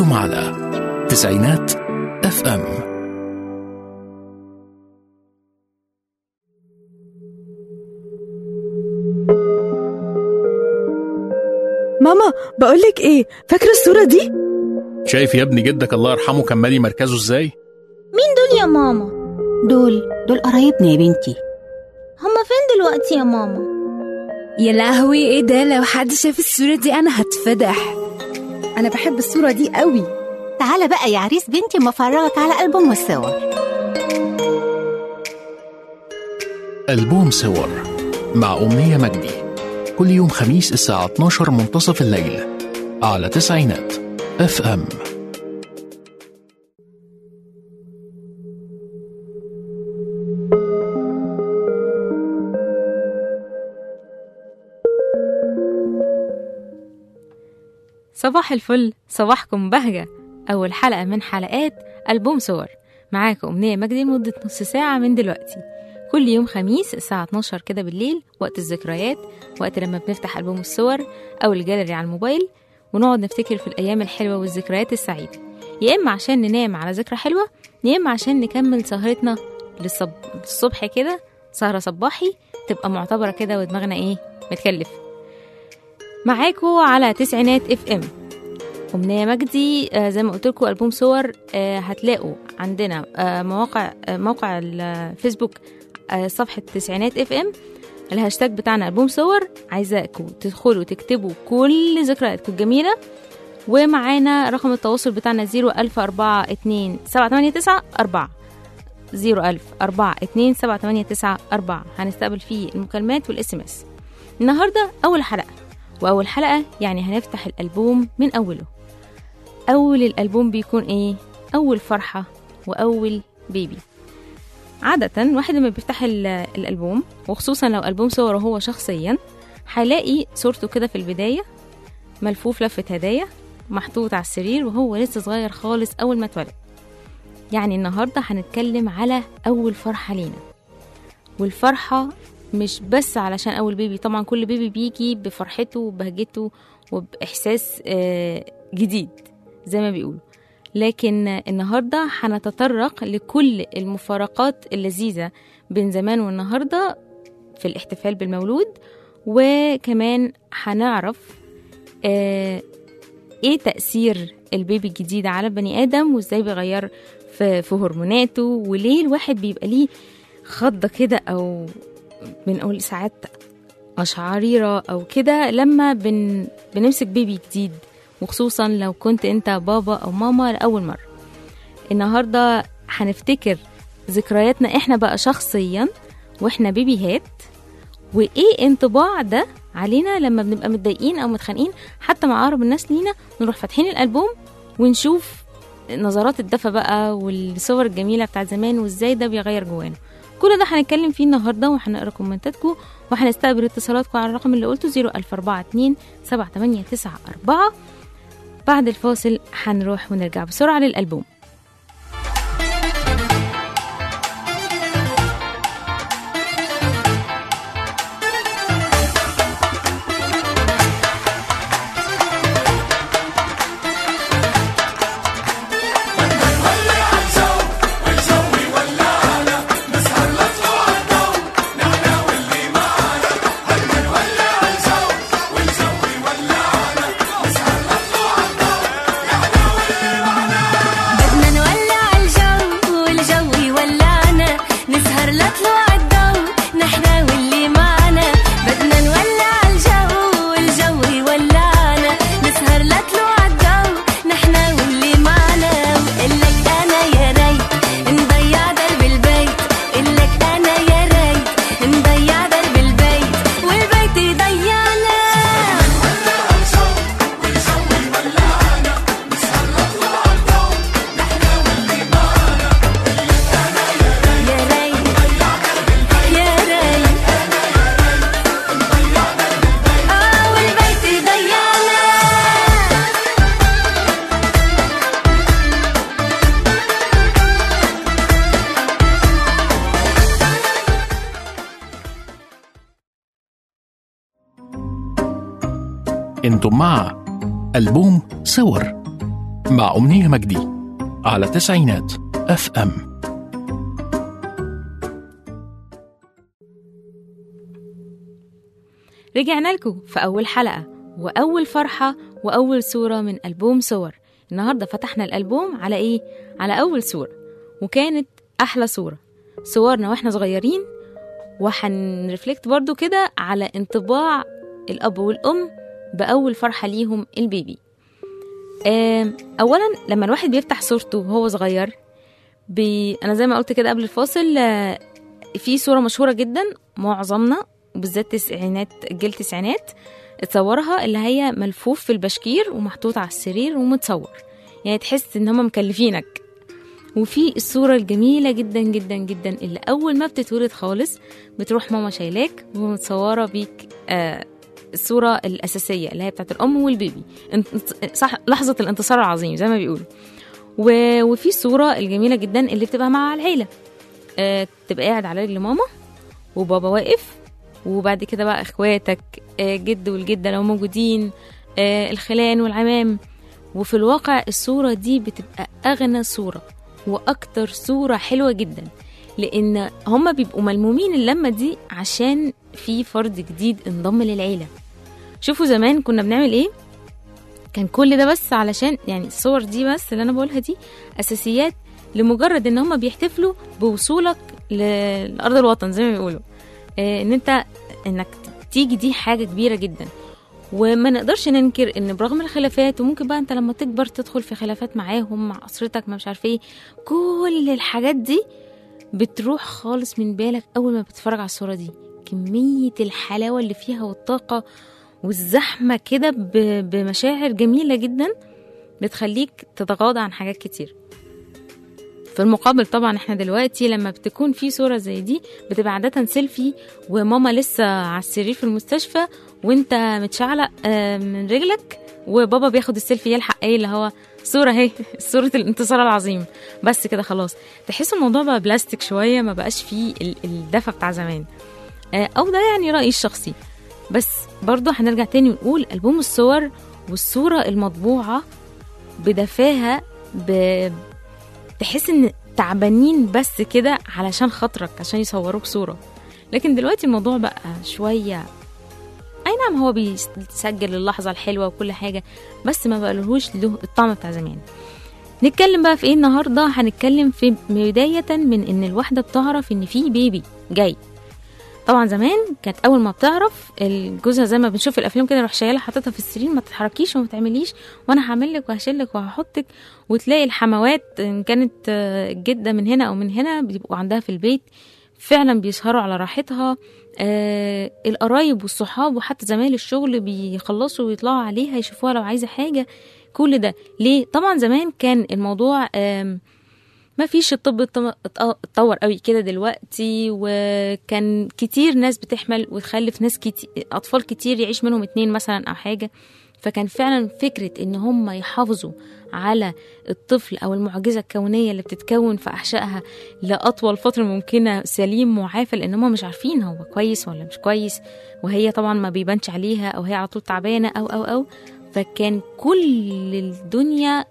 أنتم على تسعينات اف ام ماما بقولك ايه فاكرة الصورة دي؟ شايف يا ابني جدك الله يرحمه كان مالي مركزه ازاي دول يا ماما دول دول قرايبنا يا بنتي هما فين دلوقتي يا ماما يا لهوي ايه ده لو حد شاف الصورة دي انا هتفضح أنا بحب الصورة دي قوي تعالى بقى يا عريس بنتي ما افرجك على ألبوم الصور ألبوم صور مع أمنية مجدي كل يوم خميس الساعة 12 منتصف الليل على تسعينات اف ام صباح الفل صباحكم بهجة أول حلقة من حلقات ألبوم صور معاكم أمنية مجدي لمدة نص ساعة من دلوقتي كل يوم خميس الساعة 12 كده بالليل وقت الذكريات وقت لما بنفتح ألبوم الصور أو الجاليري على الموبايل ونقعد نفتكر في الأيام الحلوة والذكريات السعيدة يا إما عشان ننام على ذكرى حلوة يا إما عشان نكمل سهرتنا للصب... للصبح كده سهرة صباحي تبقى معتبرة كده ودماغنا إيه متكلف معاكو على تسعينات اف ام أمنية مجدي آه زي ما قلت لكم ألبوم صور آه هتلاقوا عندنا آه مواقع آه موقع الفيسبوك آه صفحة تسعينات اف ام الهاشتاج بتاعنا ألبوم صور عايزاكم تدخلوا تكتبوا كل ذكرياتكم الجميلة ومعانا رقم التواصل بتاعنا زيرو ألف أربعة اتنين سبعة تمانية تسعة أربعة زيرو ألف أربعة اتنين سبعة تمانية تسعة أربعة هنستقبل فيه المكالمات والاس ام اس النهاردة أول حلقة وأول حلقة يعني هنفتح الألبوم من أوله أول الألبوم بيكون إيه؟ أول فرحة وأول بيبي عادة واحد لما بيفتح ال- الألبوم وخصوصا لو ألبوم صوره هو شخصيا هيلاقي صورته كده في البداية ملفوف لفة هدايا محطوط على السرير وهو لسه صغير خالص أول ما اتولد يعني النهاردة هنتكلم على أول فرحة لينا والفرحة مش بس علشان أول بيبي طبعا كل بيبي بيجي بفرحته وبهجته وبإحساس آه، جديد زي ما بيقولوا لكن النهاردة هنتطرق لكل المفارقات اللذيذة بين زمان والنهاردة في الاحتفال بالمولود وكمان هنعرف آه، ايه تأثير البيبي الجديد على البني آدم وازاي بيغير في, في هرموناته وليه الواحد بيبقى ليه خضة كده أو بنقول ساعات أشعريرة أو كده لما بن بنمسك بيبي جديد وخصوصا لو كنت انت بابا أو ماما لأول مرة النهاردة هنفتكر ذكرياتنا احنا بقى شخصيا واحنا بيبيهات وايه انطباع ده علينا لما بنبقى متضايقين او متخانقين حتى مع اقرب الناس لينا نروح فاتحين الالبوم ونشوف نظرات الدفى بقى والصور الجميله بتاعت زمان وازاي ده بيغير جوانا كل ده هنتكلم فيه النهارده وهنقرا كومنتاتكم وهنستقبل اتصالاتكم على الرقم اللي قلته 01042 78894 بعد الفاصل هنروح ونرجع بسرعه للالبوم بدنا نولع الجو والجو يولعنا نسهر لطلوع الضو نحنا واللي معنا بدنا نولع الجو والجو يولعنا نسهر لطلوع الضو نحنا واللي معنا وقلك انا يا ريت نضيع درب البيت قلك انا يا ريت نضيع درب البيت والبيت يضيعنا يا ريت يا ريت اه والبيت ضيعنا انتم مع ألبوم صور مع أمنية مجدي على تسعينات اف ام رجعنا لكم في أول حلقة وأول فرحة وأول صورة من ألبوم صور النهاردة فتحنا الألبوم على إيه؟ على أول صورة وكانت أحلى صورة صورنا وإحنا صغيرين وهنرفلكت برضو كده على انطباع الأب والأم بأول فرحة ليهم البيبي آم، أولا لما الواحد بيفتح صورته وهو صغير بي... أنا زي ما قلت كده قبل الفاصل آه، في صورة مشهورة جدا معظمنا وبالذات تسعينات جيل تسعينات اتصورها اللي هي ملفوف في البشكير ومحطوط على السرير ومتصور يعني تحس ان هم مكلفينك وفي الصورة الجميلة جدا جدا جدا اللي أول ما بتتولد خالص بتروح ماما شايلاك ومتصورة بيك آه الصورة الأساسية اللي هي بتاعت الأم والبيبي انت- صح لحظة الانتصار العظيم زي ما بيقولوا و- وفي الصورة الجميلة جدا اللي بتبقى مع العيلة آه تبقى قاعد على رجل ماما وبابا واقف وبعد كده بقى اخواتك آه، جد والجده لو موجودين آه، الخلان والعمام وفي الواقع الصوره دي بتبقى اغنى صوره واكتر صوره حلوه جدا لان هما بيبقوا ملمومين اللمه دي عشان في فرد جديد انضم للعيله شوفوا زمان كنا بنعمل ايه كان كل ده بس علشان يعني الصور دي بس اللي انا بقولها دي اساسيات لمجرد ان هما بيحتفلوا بوصولك ل- لارض الوطن زي ما بيقولوا آه، ان انت انك تيجي دي حاجه كبيره جدا وما نقدرش ننكر ان برغم الخلافات وممكن بقى انت لما تكبر تدخل في خلافات معاهم مع اسرتك ما مش عارف ايه كل الحاجات دي بتروح خالص من بالك اول ما بتتفرج على الصوره دي كميه الحلاوه اللي فيها والطاقه والزحمه كده ب- بمشاعر جميله جدا بتخليك تتغاضى عن حاجات كتير في المقابل طبعا احنا دلوقتي لما بتكون في صوره زي دي بتبقى عاده سيلفي وماما لسه على السرير في المستشفى وانت متشعلق آه، من رجلك وبابا بياخد السيلفي يلحق ايه اللي هو صورة اهي صورة الانتصار العظيم بس كده خلاص تحس الموضوع بقى بلاستيك شوية ما بقاش فيه ال- الدفى بتاع زمان آه، او ده يعني رأيي الشخصي بس برضه هنرجع تاني ونقول ألبوم الصور والصورة المطبوعة بدفاها ب... تحس ان تعبانين بس كده علشان خاطرك عشان يصوروك صورة لكن دلوقتي الموضوع بقى شوية اي نعم هو بيسجل اللحظة الحلوة وكل حاجة بس ما بقالهوش له الطعم بتاع زمان نتكلم بقى في ايه النهاردة هنتكلم في بداية من ان الواحدة بتعرف ان في بيبي جاي طبعا زمان كانت اول ما بتعرف الجوزها زي ما بنشوف في الافلام كده يروح شايلها حاططها في السرير ما تتحركيش وما تعمليش وانا هعمل لك وهشيل لك وهحطك وتلاقي الحموات ان كانت آه، الجده من هنا او من هنا بيبقوا عندها في البيت فعلا بيسهروا على راحتها آه القرايب والصحاب وحتى زمايل الشغل بيخلصوا ويطلعوا عليها يشوفوها لو عايزه حاجه كل ده ليه طبعا زمان كان الموضوع آم ما فيش الطب اتط- اتط- اتطور قوي كده دلوقتي وكان كتير ناس بتحمل وتخلف ناس كتير اطفال كتير يعيش منهم اتنين مثلا او حاجه فكان فعلا فكره ان هم يحافظوا على الطفل او المعجزه الكونيه اللي بتتكون في احشائها لاطول فتره ممكنه سليم معافى لان هم مش عارفين هو كويس ولا مش كويس وهي طبعا ما بيبانش عليها او هي على طول تعبانه او او او فكان كل الدنيا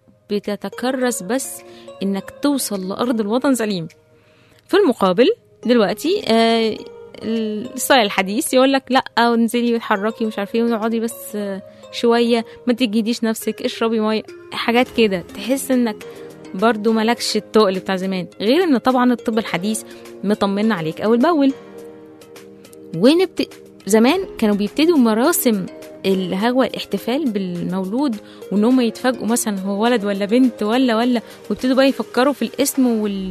بتتكرس بس انك توصل لارض الوطن سليم في المقابل دلوقتي آه الستايل الحديث يقول لك لا وانزلي وتحركي ومش عارفه ايه وتقعدي بس آه شويه ما تجهديش نفسك اشربي ميه حاجات كده تحس انك برضو ملكش التقل بتاع زمان غير ان طبعا الطب الحديث مطمنا عليك اول باول ونبت... زمان كانوا بيبتدوا مراسم اللي هو الاحتفال بالمولود وان هم يتفاجئوا مثلا هو ولد ولا بنت ولا ولا ويبتدوا بقى يفكروا في الاسم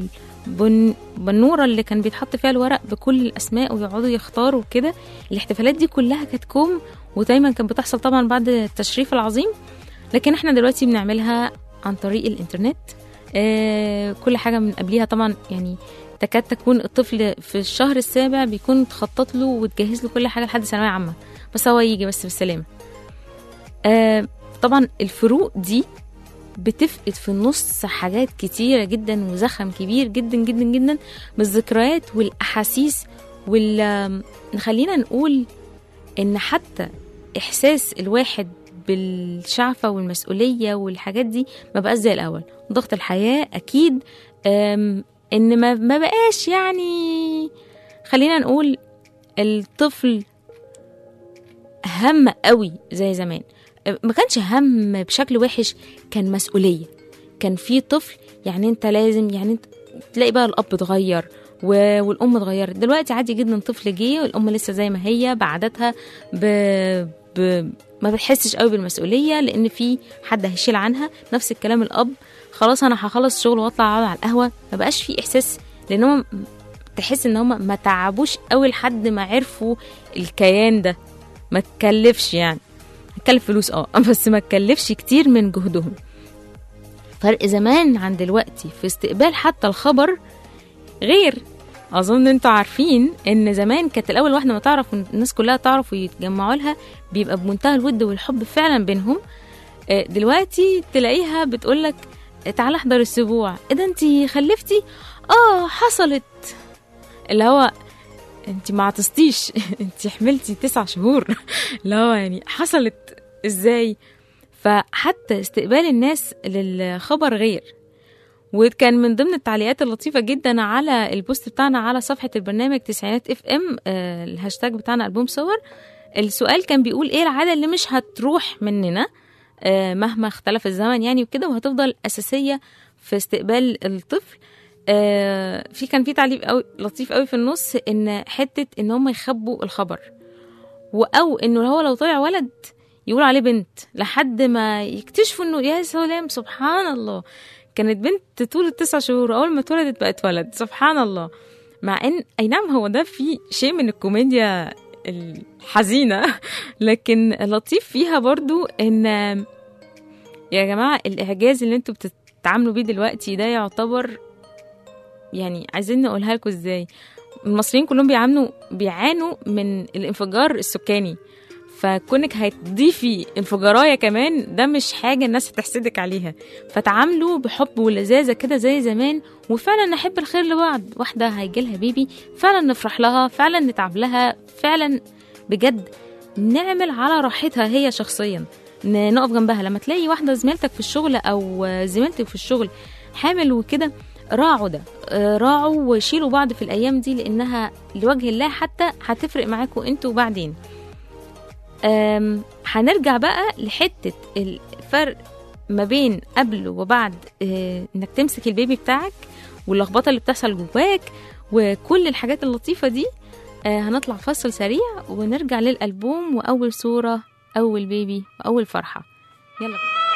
والبنوره اللي كان بيتحط فيها الورق بكل الاسماء ويقعدوا يختاروا كده الاحتفالات دي كلها كانت كوم ودايما كانت بتحصل طبعا بعد التشريف العظيم لكن احنا دلوقتي بنعملها عن طريق الانترنت آه كل حاجه من قبليها طبعا يعني تكاد تكون الطفل في الشهر السابع بيكون تخطط له وتجهز له كل حاجه لحد ثانويه عامه بس هو يجي بس بالسلامه آه طبعا الفروق دي بتفقد في النص حاجات كتيرة جدا وزخم كبير جدا جدا جدا من الذكريات والأحاسيس وال خلينا نقول إن حتى إحساس الواحد بالشعفة والمسؤولية والحاجات دي ما بقاش زي الأول ضغط الحياة أكيد أم، إن ما ما بقاش يعني خلينا نقول الطفل هم قوي زي زمان ما كانش هم بشكل وحش كان مسؤولية كان في طفل يعني انت لازم يعني انت تلاقي بقى الاب اتغير و- والام اتغيرت دلوقتي عادي جدا طفل جه والام لسه زي ما هي بعاداتها ب... ب... ما بتحسش قوي بالمسؤوليه لان في حد هيشيل عنها نفس الكلام الاب خلاص انا هخلص شغل واطلع اقعد على القهوه ما بقاش في احساس لان هم تحس ان هم ما تعبوش قوي لحد ما عرفوا الكيان ده ما تكلفش يعني هتكلف فلوس اه بس ما تكلفش كتير من جهدهم فرق زمان عن دلوقتي في استقبال حتى الخبر غير اظن انتوا عارفين ان زمان كانت الاول واحده ما تعرف الناس كلها تعرف ويتجمعوا لها بيبقى بمنتهى الود والحب فعلا بينهم آه، دلوقتي تلاقيها بتقولك تعالى احضر السبوع ايه ده انتي خلفتي اه حصلت اللي هو انت ما عطستيش انت حملتي تسع شهور اللي هو يعني حصلت ازاي فحتى استقبال الناس للخبر غير وكان من ضمن التعليقات اللطيفة جدا على البوست بتاعنا على صفحة البرنامج تسعينات اف ام آه الهاشتاج بتاعنا ألبوم صور السؤال كان بيقول ايه العادة اللي مش هتروح مننا آه مهما اختلف الزمن يعني وكده وهتفضل أساسية في استقبال الطفل آه في كان في تعليق قوي لطيف قوي في النص ان حته ان هم يخبوا الخبر او انه هو لو طلع ولد يقول عليه بنت لحد ما يكتشفوا انه يا سلام سبحان الله كانت بنت طول التسع شهور اول ما اتولدت بقت ولد سبحان الله مع ان اي نعم هو ده في شيء من الكوميديا الحزينه لكن اللطيف فيها برضو ان يا جماعه الاعجاز اللي انتوا بتتعاملوا بيه دلوقتي ده يعتبر يعني عايزين نقولها لكم ازاي المصريين كلهم بيعانوا بيعانوا من الانفجار السكاني فكونك هتضيفي انفجارايه كمان ده مش حاجه الناس هتحسدك عليها فتعاملوا بحب ولذاذه كده زي زمان وفعلا نحب الخير لبعض واحده هيجيلها بيبي فعلا نفرح لها فعلا نتعب لها فعلا بجد نعمل على راحتها هي شخصيا ن- نقف جنبها لما تلاقي واحده زميلتك في الشغل او زميلتك في الشغل حامل وكده راعوا ده آه، راعوا وشيلوا بعض في الايام دي لانها لوجه الله حتى هتفرق معاكم انتوا بعدين آم، هنرجع بقى لحته الفرق ما بين قبل وبعد آه، انك تمسك البيبي بتاعك واللخبطه اللي بتحصل جواك وكل الحاجات اللطيفه دي آه، هنطلع فصل سريع ونرجع للالبوم واول صوره اول بيبي واول فرحه يلا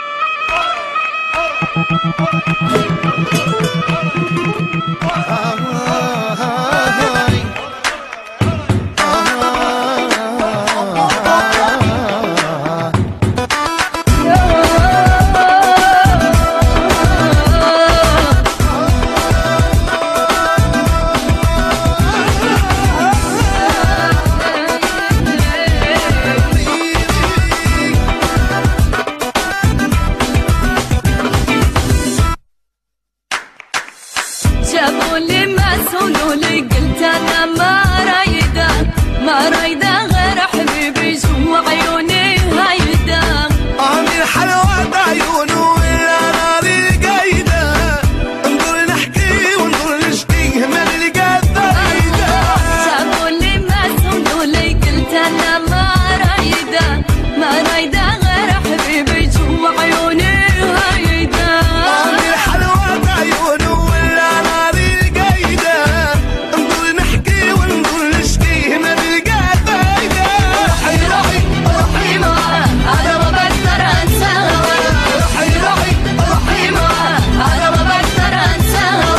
جابوا لي مسؤول لي قلت انا ما رايده ما رايده غير حبيبي جوا عيوني هيدا عامل حلوة عيونه ولا ناري قايدة انظر نحكي وانظر نشكي ما نلقى فايدة جابوا لي مسؤول لي قلت انا ما رايده ما رايده غير حبيبي جوا عيوني هيدا عامل حلوة عيونه ولا ناري قايدة انظر نحكي وانظر نشكي ما نلقى فايدة روحي روحي روحي معاه انا ما بقدر انساها روحي روحي روحي معاه انا ما بقدر انساها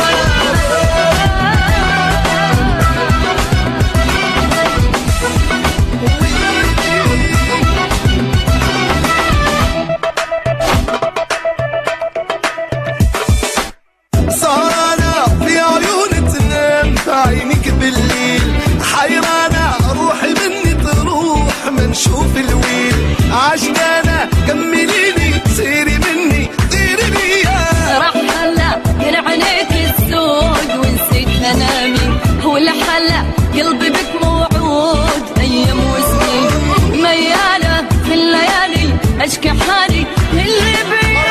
اشكي حالي اللي بيا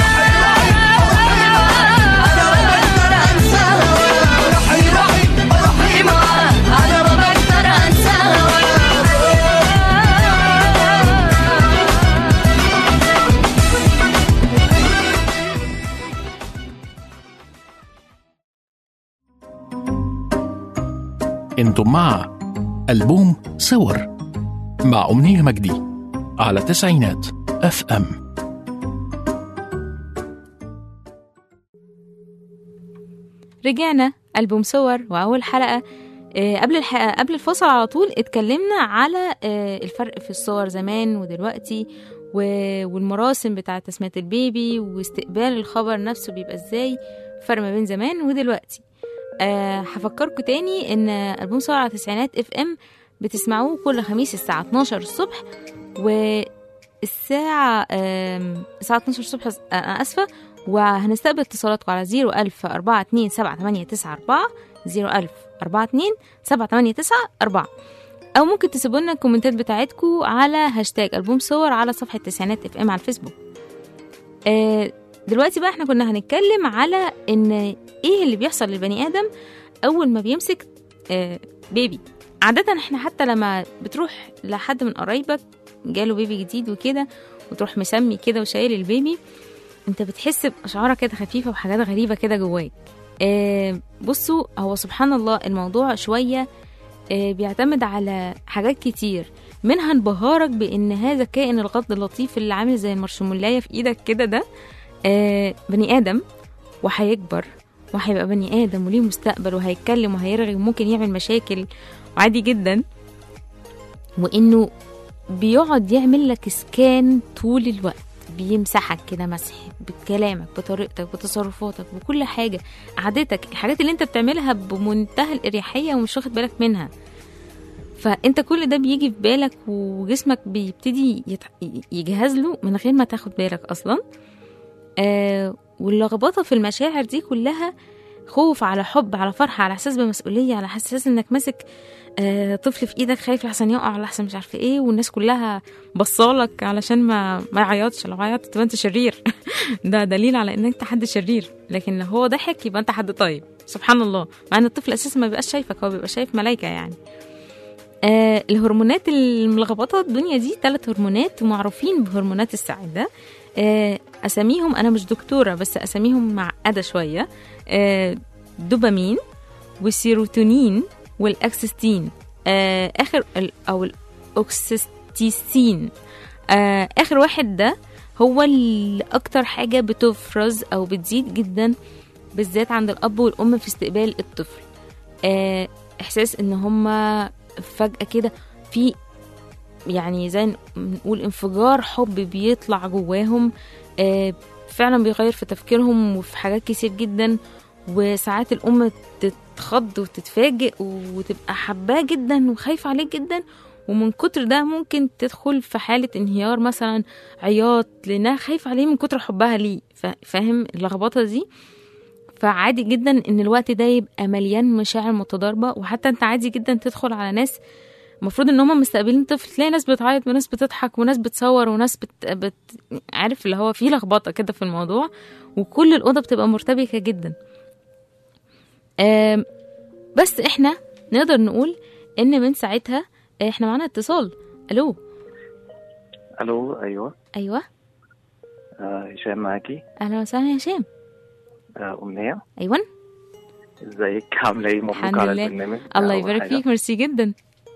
انا ما بقدر انساها روحي روحي روحي معاه انا ما بقدر انساها انتم مع ألبوم صور مع أمنية مجدي على تسعينات اف ام رجعنا ألبوم صور وأول حلقة آه، قبل الحلقة قبل الفصل على طول اتكلمنا على آه، الفرق في الصور زمان ودلوقتي و- والمراسم بتاعة تسمية البيبي واستقبال الخبر نفسه بيبقى ازاي فرق ما بين زمان ودلوقتي أه هفكركم تاني ان ألبوم صور على تسعينات اف ام بتسمعوه كل خميس الساعة 12 الصبح والساعة آم، الساعة 12 الصبح أس- أنا آسفة وهنستقبل اتصالاتكم على 01000 427 7894 01000 42 7894 أو ممكن تسيبوا لنا الكومنتات بتاعتكم على هاشتاج ألبوم صور على صفحة تسعينات اف ام على الفيسبوك آه، دلوقتي بقى احنا كنا هنتكلم على ان ايه اللي بيحصل للبني ادم اول ما بيمسك آه، بيبي عادة احنا حتى لما بتروح لحد من قرايبك جاله بيبي جديد وكده وتروح مسمي كده وشايل البيبي انت بتحس باشعار كده خفيفه وحاجات غريبه كده جواك آه بصوا هو سبحان الله الموضوع شويه آه بيعتمد على حاجات كتير منها انبهارك بان هذا الكائن الغض اللطيف اللي عامل زي المرشمولايه في ايدك كده ده آه بني ادم وهيكبر وهيبقى بني ادم وليه مستقبل وهيتكلم وهيرغي وممكن يعمل مشاكل وعادي جدا وانه بيقعد يعمل لك سكان طول الوقت بيمسحك كده مسح بكلامك بطريقتك بتصرفاتك بكل حاجة قعدتك الحاجات اللي انت بتعملها بمنتهى الإريحية ومش واخد بالك منها فانت كل ده بيجي في بالك وجسمك بيبتدي يت... يجهز له من غير ما تاخد بالك اصلا آه واللخبطه في المشاعر دي كلها خوف على حب على فرحه على احساس بمسؤوليه على احساس انك ماسك آه طفل في ايدك خايف لحسن يقع لحسن مش عارفه ايه والناس كلها بصالك علشان ما ما يعيطش لو عيطت تبقى انت شرير ده دليل على ان انت حد شرير لكن لو هو ضحك يبقى انت حد طيب سبحان الله مع ان الطفل اساسا ما بيبقاش شايفك هو بيبقى شايف ملايكه يعني آه الهرمونات الملخبطه الدنيا دي ثلاث هرمونات ومعروفين بهرمونات السعاده آه اساميهم انا مش دكتوره بس اساميهم معقده شويه آه دوبامين والسيروتونين والاكسستين آه اخر ال- او الاوكسيتيسين آه اخر واحد ده هو اللي اكتر حاجه بتفرز او بتزيد جدا بالذات عند الاب والام في استقبال الطفل آه احساس ان هما فجاه كده في يعني زي ما نقول انفجار حب بيطلع جواهم آه فعلا بيغير في تفكيرهم وفي حاجات كتير جدا وساعات الام تتخض وتتفاجئ وتبقى حباه جدا وخايفه عليه جدا ومن كتر ده ممكن تدخل في حالة انهيار مثلا عياط لأنها خايفة عليه من كتر حبها ليه فا- فاهم اللخبطة دي فعادي جدا ان الوقت ده يبقى مليان مشاعر متضاربة وحتى انت عادي جدا تدخل على ناس المفروض ان هم مستقبلين طفل تلاقي ناس بتعيط وناس بتضحك وناس بتصور وناس بت... بت... عارف اللي هو فيه لخبطة كده في الموضوع وكل الأوضة بتبقى مرتبكة جدا آم، بس احنا نقدر نقول ان من ساعتها احنا معانا اتصال الو الو ايوه ايوه آه، هشام معاكي اهلا وسهلا يا هشام آه، امنيه ايوه ازيك عامله ايه الحمد مبروك على لله. البرنامج الله أول يبارك حاجة. فيك ميرسي جدا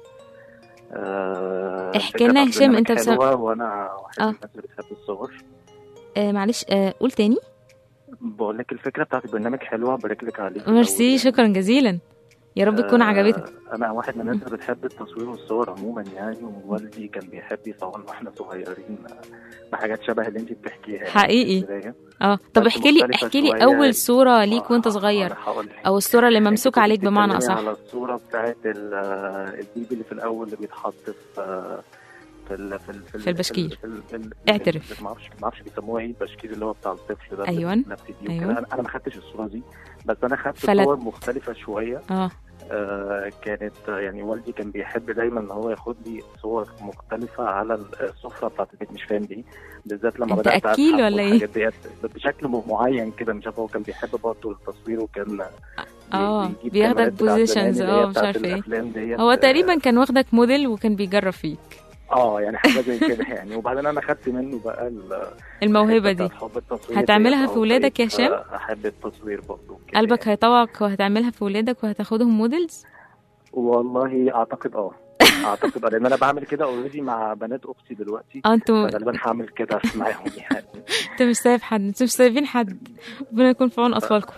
آه، احكي الفكرة لنا بتاعت هشام، البرنامج أنت بسم- حلوة وانا واحد آه. من الناس اللي بتحب الصور آه معلش آه قول تاني بقول لك الفكره بتاعت البرنامج حلوه بارك لك عليها ميرسي شكرا جزيلا يا رب تكون عجبتك انا واحد من الناس اللي بتحب التصوير والصور عموما يعني ووالدي كان بيحب يصورنا واحنا صغيرين آه، بحاجات شبه اللي انت بتحكيها يعني حقيقي. في البداية. اه طب بس احكي لي مختلفة احكي لي شوية. اول صورة ليك وانت آه، صغير أنا هقول لك. او الصورة اللي انت ممسوكة كنت عليك بمعنى بتتكلمي اصح على الصورة بتاعت ال- البيبي اللي في الأول اللي بيتحط في في ال في, ال في, ال- في البشكير. في ال- في ال- اعترف. ما اعرفش ما اعرفش بيسموها ايه البشكير اللي هو بتاع الطفل ده أيوة. اللي بنفسي دي وكده. أيوة. انا انا ما خدتش الصورة دي بس انا خدت فلت. صور مختلفة شوية اه آه، كانت آه، يعني والدي كان بيحب دايما ان هو ياخد لي صور مختلفه على السفره بتاعت البيت مش فاهم ليه بالذات لما أنت بدات أكيل أبحث ولا إيه؟ والحاجات ديت بشكل معين كده مش عارف هو كان بيحب برضه التصوير وكان اه بيجيب بياخدك كاميرات بتاعت زمان بوزيشنز اللي هي اه مش بتاعت عارفه ايه الأفلام ديت. هو تقريبا كان واخدك موديل وكان بيجرب فيك اه يعني حاجه زي كده يعني وبعدين انا خدت منه بقى ال- الموهبه الحتة دي بتاعت حب التصوير هتعملها ديت، في أو ولادك يا بقيت، هشام؟ آه، احب التصوير برضه كده قلبك هيطوعك وهتعملها في ولادك وهتاخدهم موديلز والله اعتقد اه اعتقد اه لان انا بعمل كده اوريدي مع بنات اختي دلوقتي اه انتوا فغالبا هعمل كده معاهم يعني انت مش سايب حد انتوا مش سايبين حد ربنا يكون في عون اطفالكم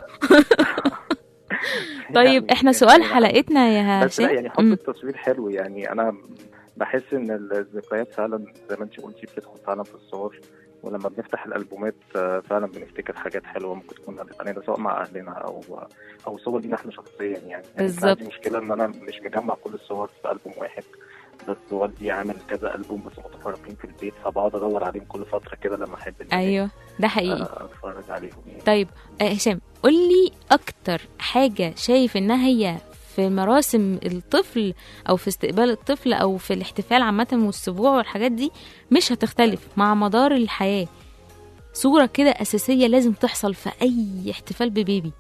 طيب يعني- احنا سؤال يعني حلقتنا يا بس لا هشام يعني حب مم. التصوير حلو يعني انا بحس ان الذكريات فعلا زي ما انت قلتي بتدخل فعلا في الصور ولما بنفتح الالبومات آه، فعلا بنفتكر حاجات حلوه ممكن تكون قضيت علينا سواء مع اهلنا او او صور لينا احنا شخصيا يعني يعني بالظبط. عندي مشكله ان انا مش مجمع كل الصور في البوم واحد بس والدي عامل كذا البوم بس متفرقين في البيت فبقعد ادور عليهم كل فتره كده لما احب إن أنا، ايوه ده حقيقي آه، اتفرج عليهم يعني طيب آه، هشام قول لي اكتر حاجه شايف انها هي في مراسم الطفل او في استقبال الطفل او في الاحتفال عامه والسبوع والحاجات دي مش هتختلف مع مدار الحياه صوره كده اساسيه لازم تحصل في اي احتفال ببيبي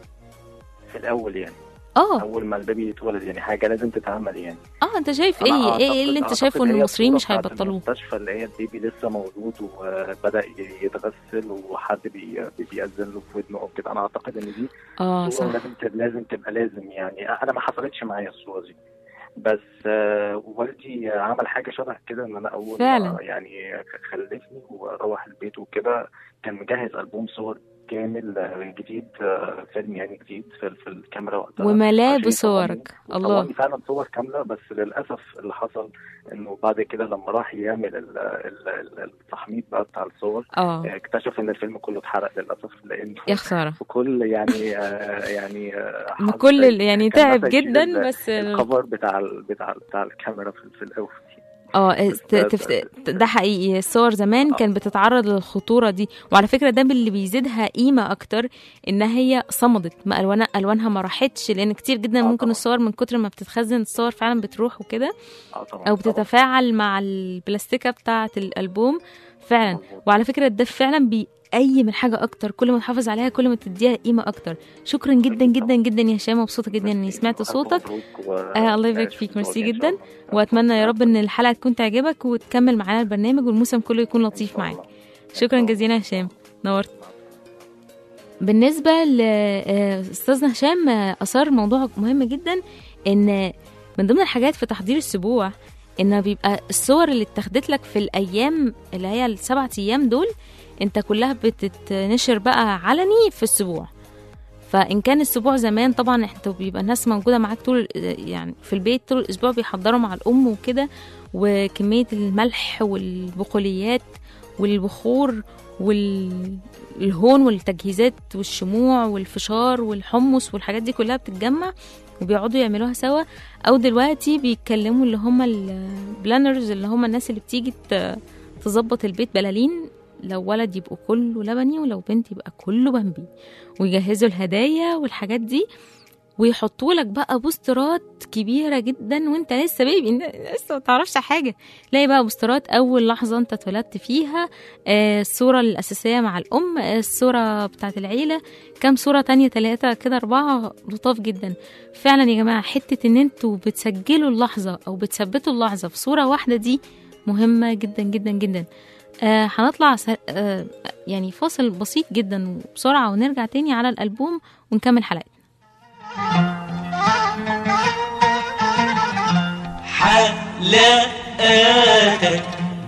في الاول يعني اه اول ما البيبي يتولد يعني حاجه لازم تتعمل يعني اه انت شايف أنا ايه أعتقد- ايه اللي انت أعتقد شايفه ان هي المصريين الصورة مش بتاعت هيبطلوه المستشفى اللي هي البيبي لسه مولود وبدا يتغسل وحد بي- بيأذن له في ودنه او كده انا اعتقد ان دي اه صورة صح لازم ت- لازم تبقى لازم يعني انا ما حصلتش معايا الصوره دي بس آه، والدي عمل حاجه شبه كده ان انا اول فعلا. ما يعني خلفني وروح البيت وكده كان مجهز البوم صور كامل آه، جديد آه، فيلم يعني جديد في, في الكاميرا وقتها وملاه عشان بصورك يصورني. الله وصورني فعلا صور كامله بس للاسف اللي حصل انه بعد كده لما راح يعمل ال- ال- ال- التحميض بقى بتاع الصور اه آه، اكتشف ان الفيلم كله اتحرق للاسف لانه يا خساره في كل يعني آه، يعني آه، من حظ كل سيء. ال- يعني كان تعب مثلا يشيل جدا ال- بس ال- الكفر بتاع ال- بتاع بتاع الكاميرا في, في الاول اه ت- ده- تفت... ده حقيقي الصور زمان كان بتتعرض للخطوره دي وعلى فكره ده من اللي بيزيدها قيمه اكتر ان هي صمدت ما الوانها الوانها ما راحتش لان كتير جدا آه ممكن طبعاً. الصور من كتر ما بتتخزن الصور فعلا بتروح وكده اه طبعا او طبعاً. بتتفاعل مع البلاستيكه بتاعه الالبوم فعلا مظبوط. وعلى فكره ده فعلا بيقيم الحاجه اكتر كل ما تحافظ عليها كل ما تديها قيمه اكتر شكرا جدا جدا جدا يا هشام مبسوطه جدا اني سمعت ألف صوتك مبروك و- آه الله يبارك آه، فيك شكراً ميرسي إن شاء جدا الله. واتمنى يا رب ان الحلقه تكون تعجبك وتكمل معانا البرنامج والموسم كله يكون إن لطيف شاء معاك الله. شكرا جزيلا يا هشام نورت بالنسبه لاستاذنا هشام آه، اثار موضوع مهم جدا ان من ضمن الحاجات في تحضير السبوع ان بيبقى الصور اللي اتاخدت لك في الايام اللي هي السبع ايام دول انت كلها بتتنشر بقى علني في السبوع فان كان الاسبوع زمان طبعا انت بيبقى الناس موجوده معاك طول يعني في البيت طول الاسبوع بيحضروا مع الام وكده وكميه الملح والبقوليات والبخور والهون والتجهيزات والشموع والفشار والحمص والحاجات دي كلها بتتجمع وبيقعدوا يعملوها سوا او دلوقتي بيتكلموا اللي هم البلانرز اللي هم الناس اللي بتيجي ت- تظبط البيت بلالين لو ولد يبقوا كله لبني ولو بنت يبقى كله بامبي ويجهزوا الهدايا والحاجات دي ويحطوا لك بقى بوسترات كبيره جدا وانت لسه بيبي انت لسه ما تعرفش حاجه تلاقي بقى بوسترات اول لحظه انت اتولدت فيها آه، الصوره الاساسيه مع الام آه، الصوره بتاعت العيله كام صوره تانية تلاتة كده اربعه لطاف جدا فعلا يا جماعه حته ان انتوا بتسجلوا اللحظه او بتثبتوا اللحظه في صوره واحده دي مهمه جدا جدا جدا آه هنطلع س- آه يعني فاصل بسيط جدا بسرعه ونرجع تاني على الالبوم ونكمل حلقتنا حلقاتك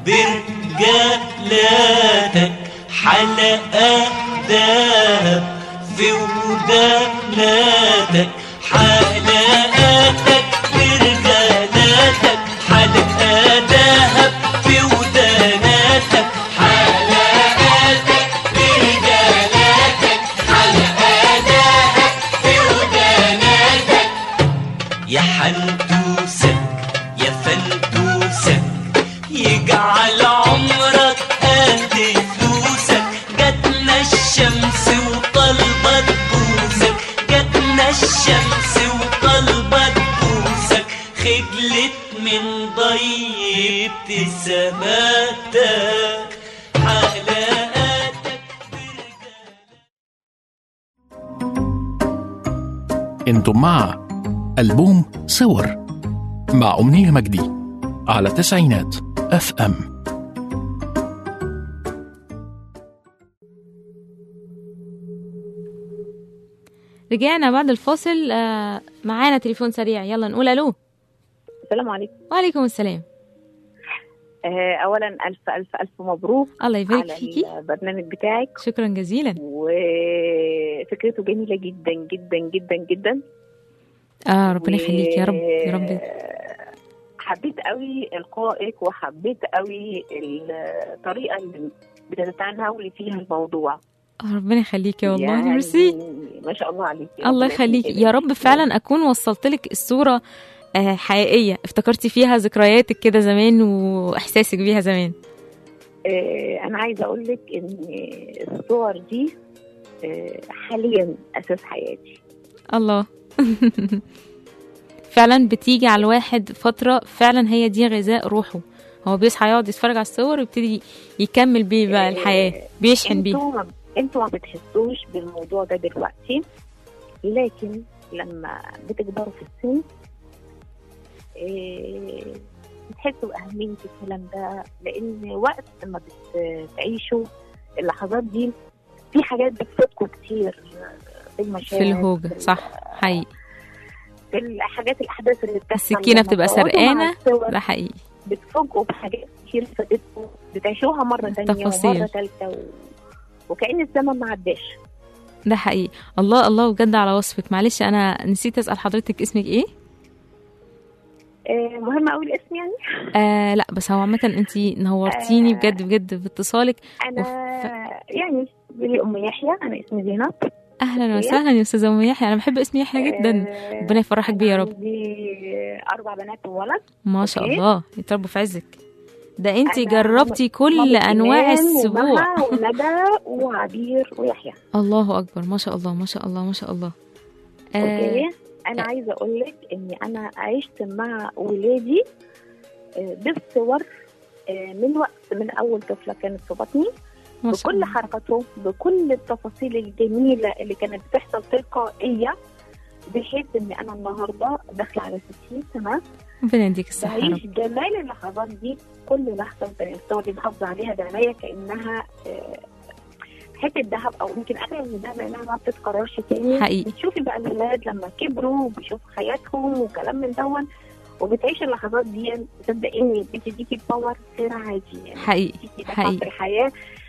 برجالاتك حلقات دهب في وداناتك حلقاتك برجالاتك حلقات دهب في وداناتك حلقاتك برجالاتك حلقات دهب في وداناتك يا حنتوسك يا فنتوسك يجعل عمرك قد فلوسك جاتنا الشمس وطلبت بوسك جاتنا الشمس انتم مع ألبوم صور مع أمنية مجدي على تسعينات اف ام رجعنا بعد الفاصل آه، معانا تليفون سريع يلا نقول الو السلام عليكم وعليكم السلام آه، اولا الف الف الف مبروك الله يبارك على فيكي البرنامج بتاعك شكرا جزيلا وفكرته جميله جدا جدا جدا جدا اه ربنا يخليك يا رب يا رب آه، حبيت قوي القائك وحبيت قوي الطريقه اللي بتتناولي فيها الموضوع آه، ربنا يخليكي والله يعني ميرسي ما شاء الله عليكي الله ربنا يخليكي يخليكي. يا رب فعلا اكون وصلت لك الصوره آه، حقيقيه افتكرتي فيها ذكرياتك كده زمان واحساسك بيها زمان آه، انا عايزه اقول لك ان الصور دي آه، حاليا اساس حياتي الله فعلا بتيجي على الواحد فترة فعلا هي دي غذاء روحه هو بيصحى يقعد يتفرج على الصور ويبتدي يكمل بيه بقى الحياة بيشحن بيه انتوا ما- انتوا ما بتحسوش بالموضوع ده دلوقتي لكن لما بتكبروا في السن إيه، بتحسوا بأهمية الكلام ده لأن وقت ما بتعيشوا اللحظات دي في حاجات بتفوتكم كتير في المشاعر في الهوجة في صح حقيقي في الحاجات الأحداث اللي بتحصل السكينة لما بتبقى بتقعدوا مع سرقانة الصور. ده حقيقي بتفوجئوا بحاجات كتير فاتتكم بتعيشوها مرة تانية تفاصيل. ومرة تالتة و... وكأن الزمن ما عداش ده حقيقي الله الله بجد على وصفك معلش أنا نسيت أسأل حضرتك اسمك إيه آه، مهم قوي الاسم يعني آه لا بس هو عامة انتي نورتيني آه. بجد بجد باتصالك انا يعني لي ام يحيى انا اسمي زينب اهلا هي؟ وسهلا يا استاذة ام يحيى انا بحب اسم يحيى جدا آه، ربنا يفرحك بيه يا رب عندي اربع بنات وولد ما شاء أوكي. الله يتربوا في عزك ده انت أنا جربتي كل مامة انواع إيمان السبوع ومها وندى وعبير ويحيى الله اكبر ما شاء الله ما شاء الله ما شاء الله آه اوكي انا عايزه اقول لك اني انا عشت مع ولادي آه، بالصور آه، من وقت من اول طفله كانت في بطني ما شاء بكل الله حركاته بكل التفاصيل الجميله اللي كانت بتحصل تلقائيه بحيث ان انا النهارده داخله على 60 سنه ربنا يديك الصحة يا بعيش رب جمال اللحظات دي كل لحظه وتانية الصور دي محافظه عليها بعنايه كانها آه، حته ذهب او يمكن اغلى من الذهب لانها ما بتتكررش تاني حقيقي. بتشوفي بقى الولاد لما كبروا وبيشوفوا حياتهم وكلام من دون وبتعيش اللحظات دي صدقيني بتديكي باور غير عادي يعني حقيقي بتديكي دفعة حقيقي. في الحياه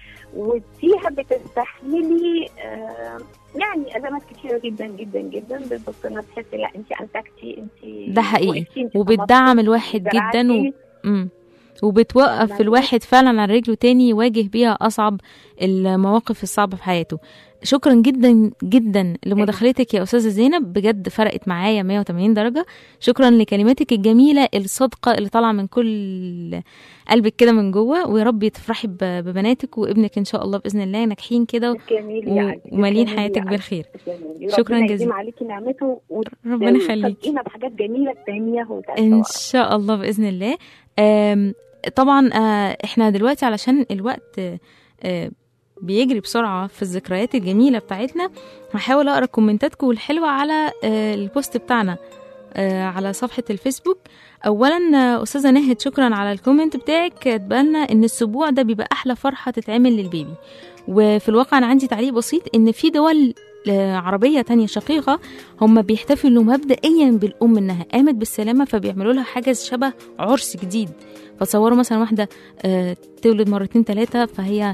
وفيها بتستحملي آه يعني ازمات كتيره جدا جدا جدا بتبص لها تحسي لا انت انتجتي انت ده حقيقي وقفتي، انت وبتدعم الواحد جدا و... زرعتي. مم. وبتوقف نعم. الواحد فعلا على رجله تاني يواجه بيها أصعب المواقف الصعبة في حياته شكرا جدا جدا لمداخلتك يا أستاذة زينب بجد فرقت معايا 180 درجة شكرا لكلماتك الجميلة الصادقة اللي طالعة من كل قلبك كده من جوه ويا رب تفرحي ب- ببناتك وابنك إن شاء الله بإذن الله ناجحين كده جميل و- يعني ومالين جميل حياتك يعني. بالخير جميل. شكراً ربنا جزيلاً. يديم عليكي نعمته ربنا يخليك وتفاجئينا بحاجات جميله تانية وتالتة ان ورا. شاء الله باذن الله آم، طبعا آه، احنا دلوقتي علشان الوقت آه، آه، بيجري بسرعه في الذكريات الجميله بتاعتنا هحاول اقرا كومنتاتكم الحلوه على آه، البوست بتاعنا آه، على صفحه الفيسبوك اولا آه، استاذه نهد شكرا على الكومنت بتاعك كاتبالنا ان السبوع ده بيبقى احلى فرحه تتعمل للبيبي وفي الواقع انا عندي تعليق بسيط ان في دول آه، عربية تانية شقيقة هم بيحتفلوا مبدئيا بالأم إنها قامت بالسلامة فبيعملوا لها حاجة شبه عرس جديد فتصوروا مثلا واحدة آه، تولد مرتين ثلاثة فهي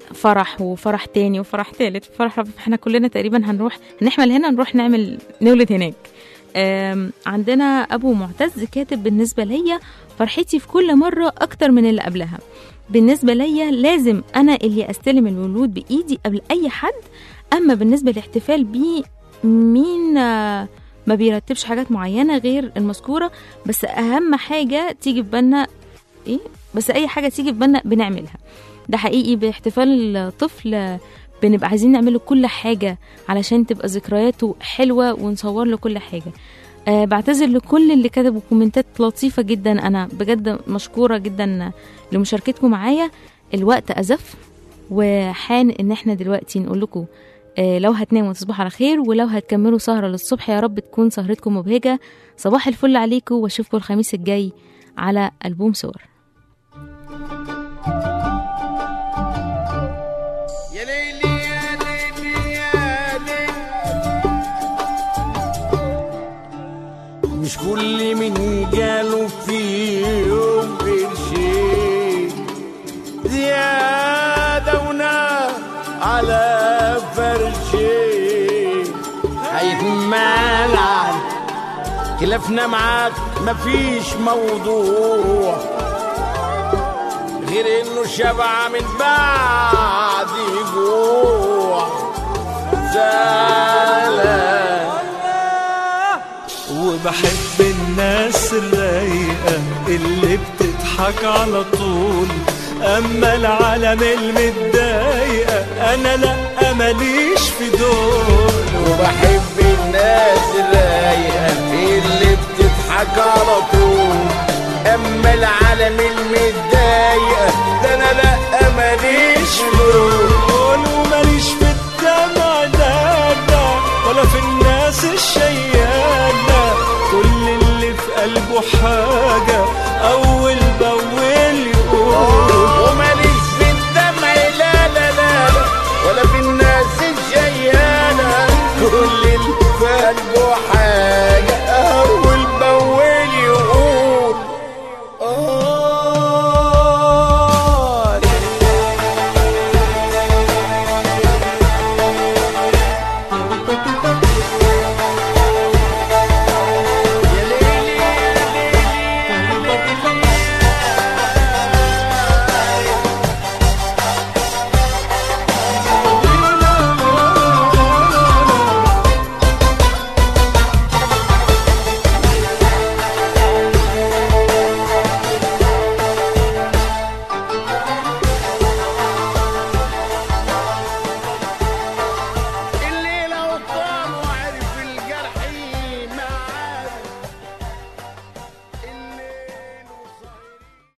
فرح وفرح تاني وفرح تالت وفرح رابع فاحنا كلنا تقريبا هنروح نحمل هنا نروح نعمل نولد هناك آم، عندنا أبو معتز كاتب بالنسبة ليا فرحتي في كل مرة أكتر من اللي قبلها بالنسبة ليا لازم أنا اللي أستلم الولود بإيدي قبل أي حد أما بالنسبة للاحتفال بيه مين آه، ما بيرتبش حاجات معينة غير المذكورة بس أهم حاجة تيجي في بالنا إيه بس أي حاجة تيجي في بالنا بنعملها ده حقيقي باحتفال الطفل آه، بنبقى عايزين نعمله كل حاجة علشان تبقى ذكرياته حلوة ونصور له كل حاجة أه بعتذر لكل اللي كتبوا كومنتات لطيفة جدا أنا بجد مشكورة جدا لمشاركتكم معايا الوقت أزف وحان إن احنا دلوقتي نقول لكم آه، لو هتناموا تصبحوا على خير ولو هتكملوا سهرة للصبح يا رب تكون سهرتكم مبهجة صباح الفل عليكم واشوفكم الخميس الجاي على ألبوم صور يا ليلي يا ليلي يا ليلي مش كل من جاله في يوم قرشين زيادة ونار على فرشين هيتملعن خلافنا معاك مفيش موضوع غير انه شبع من بعد جوع زعلان وبحب الناس الرايقة اللي بتضحك على طول أما العالم المتضايقة أنا لأ ماليش في دول وبحب الناس الرايقة اللي بتضحك على طول اما العالم المتضايق